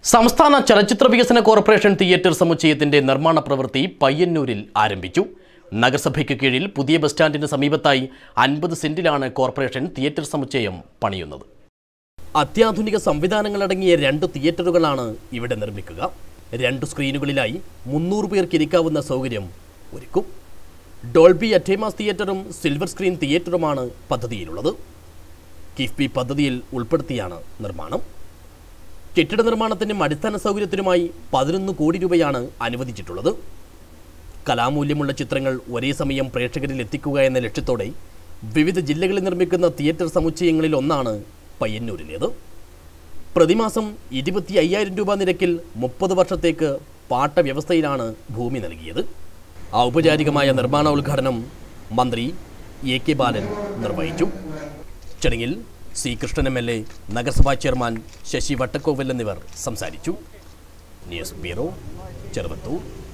സംസ്ഥാന ചലച്ചിത്ര വികസന കോർപ്പറേഷൻ തിയേറ്റർ സമുച്ചയത്തിന്റെ നിർമ്മാണ പ്രവൃത്തി പയ്യന്നൂരിൽ ആരംഭിച്ചു നഗരസഭയ്ക്ക് കീഴിൽ പുതിയ ബസ് സ്റ്റാൻഡിന് സമീപത്തായി അൻപത് സെന്റിലാണ് കോർപ്പറേഷൻ തിയേറ്റർ സമുച്ചയം പണിയുന്നത് അത്യാധുനിക സംവിധാനങ്ങളടങ്ങിയ രണ്ട് തിയേറ്ററുകളാണ് ഇവിടെ നിർമ്മിക്കുക രണ്ട് സ്ക്രീനുകളിലായി മുന്നൂറ് പേർക്ക് ഇരിക്കാവുന്ന സൗകര്യം ഒരുക്കും ഡോൾബി അറ്റേമാസ് തിയേറ്ററും സിൽവർ സ്ക്രീൻ തിയേറ്ററുമാണ് പദ്ധതിയിലുള്ളത് കിഫ്ബി പദ്ധതിയിൽ ഉൾപ്പെടുത്തിയാണ് നിർമ്മാണം കെട്ടിട നിർമ്മാണത്തിനും അടിസ്ഥാന സൗകര്യത്തിനുമായി പതിനൊന്ന് കോടി രൂപയാണ് അനുവദിച്ചിട്ടുള്ളത് കലാമൂല്യമുള്ള ചിത്രങ്ങൾ ഒരേ സമയം പ്രേക്ഷകരിൽ എത്തിക്കുക എന്ന ലക്ഷ്യത്തോടെ വിവിധ ജില്ലകളിൽ നിർമ്മിക്കുന്ന തിയേറ്റർ സമുച്ചയങ്ങളിൽ ഒന്നാണ് പയ്യന്നൂരിലേത് പ്രതിമാസം ഇരുപത്തി അയ്യായിരം രൂപ നിരക്കിൽ മുപ്പത് വർഷത്തേക്ക് പാട്ട വ്യവസ്ഥയിലാണ് ഭൂമി നൽകിയത് ഔപചാരികമായ നിർമ്മാണ ഉദ്ഘാടനം മന്ത്രി എ കെ ബാലൻ നിർവഹിച്ചു ചടങ്ങിൽ C Krishnan M L A നഗരസഭാ ചെയർമാൻ ശശി വട്ടക്കോവൽ എന്നിവർ സംസാരിച്ചു ന്യൂസ് ബ്യൂറോ ചെറുവത്തൂർ